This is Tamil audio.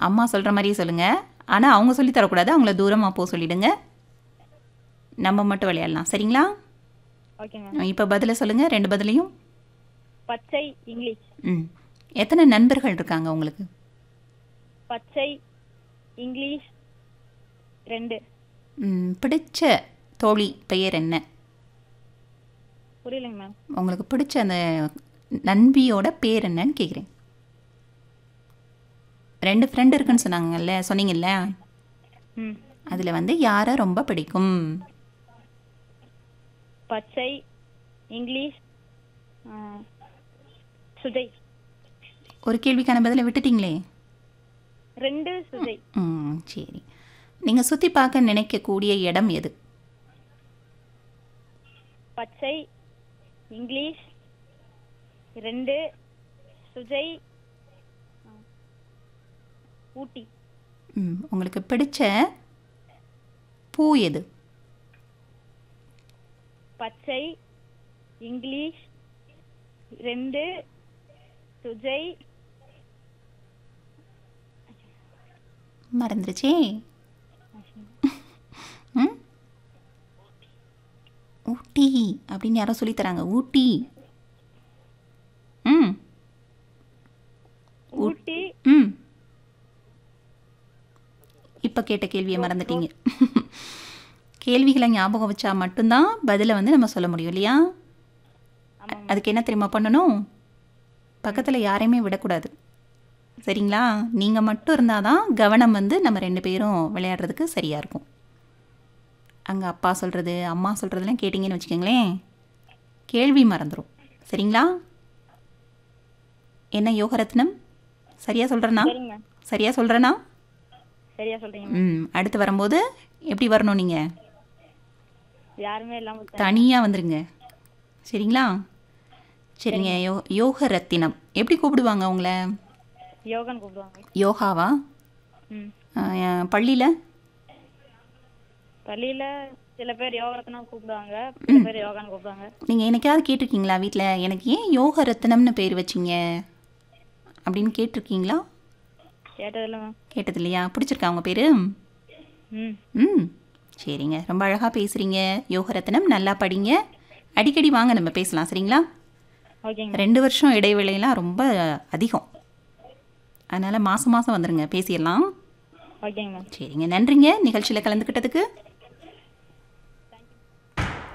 அம்மா சொல்கிற மாதிரியே சொல்லுங்கள் ஆனால் அவங்க சொல்லி தரக்கூடாது அவங்கள தூரமாக போக சொல்லிடுங்க நம்ம மட்டும் விளையாடலாம் சரிங்களா ஓகே மேம் இப்போ பதிலை சொல்லுங்கள் ரெண்டு பதிலையும் பச்சை இங்கிலீஷ் ம் எத்தனை நண்பர்கள் இருக்காங்க உங்களுக்கு பச்சை இங்கிலீஷ் ரெண்டு ம், பிடிச்ச தோழி பெயர் என்ன புரியலைங்க மேம் உங்களுக்கு பிடிச்ச அந்த நண்பியோட பேர் என்னன்னு கேட்குறேன் ரெண்டு ஃப்ரெண்டு இருக்குன்னு சொன்னாங்கல்ல சொன்னீங்கல்ல ம் அதில் வந்து யாரை ரொம்ப பிடிக்கும் பச்சை இங்கிலீஷ் ஆ, சுஜய் ஒரு கேள்விக்கான பதிலை விட்டுட்டீங்களே ரெண்டு சுஜய் ம் சரி நீங்கள் சுற்றி பார்க்க நினைக்கக்கூடிய இடம் எது பச்சை இங்கிலீஷ் ரெண்டு சுஜய் ஆ, ஊட்டி ம் உங்களுக்கு பிடிச்ச பூ எது பச்சை இங்கிலீஷ் ரெண்டு சுஜய் மறந்துருச்சே ம் ஊட்டி அப்படின்னு யாரோ சொல்லித் தராங்க ஊட்டி ம் ஊட்டி ம் இப்போ கேட்ட கேள்வியை மறந்துட்டீங்க கேள்விகளை ஞாபகம் வச்சா மட்டும்தான் பதிலை வந்து நம்ம சொல்ல முடியும் இல்லையா ஆமாம் அதுக்கு என்ன தெரியுமா பண்ணணும் பக்கத்தில் யாரையுமே விடக்கூடாது சரிங்களா நீங்கள் மட்டும் இருந்தால் தான் கவனம் வந்து நம்ம ரெண்டு பேரும் விளையாடுறதுக்கு சரியாக இருக்கும் அங்கே அப்பா சொல்கிறது அம்மா சொல்கிறதெல்லாம் கேட்டிங்கன்னு வச்சுக்கோங்களேன் கேள்வி மறந்துடும் சரிங்களா என்ன யோகரத்னம் சரியாக சொல்கிறேனா சரிங்க மேம் சரியாக சொல்கிறேனா சரியா சொல்றீங்க ம் அடுத்து வரும்போது எப்படி வரணும் நீங்கள் யாருமே இல்லாம தனியாக வந்துருங்க சரிங்களா சரிங்க யோ யோக ரத்தினம் எப்படி கூப்பிடுவாங்க உங்கள யோகன் கூப்பிடுவாங்க யோகாவா ம் பள்ளியில் பள்ளியில சில பேர் யோகரத்னா கூப்பிடுவாங்க சில பேர் யோகான்னு கூப்பிடுவாங்க நீங்கள் என்னைக்காவது கேட்டிருக்கீங்களா வீட்டில் எனக்கு ஏன் யோக ரத்தினம்னு பேர் வச்சிங்க அப்படின்னு கேட்டிருக்கீங்களா கேட்டதில்ல மேம் கேட்டது இல்லையா பிடிச்சிருக்கா உங்கள் பேர் ம் ம் சரிங்க ரொம்ப அழகாக பேசுகிறீங்க யோக ரத்தினம் நல்லா படிங்க அடிக்கடி வாங்க நம்ம பேசலாம் சரிங்களா ஓகேங்க ரெண்டு வருஷம் இடைவேளையெல்லாம் ரொம்ப அதிகம் அதனால் மாதம் மாதம் வந்துடுங்க பேசிடலாம் ஓகேங்க மேம் சரிங்க நன்றிங்க நிகழ்ச்சியில் கலந்துக்கிட்டதுக்கு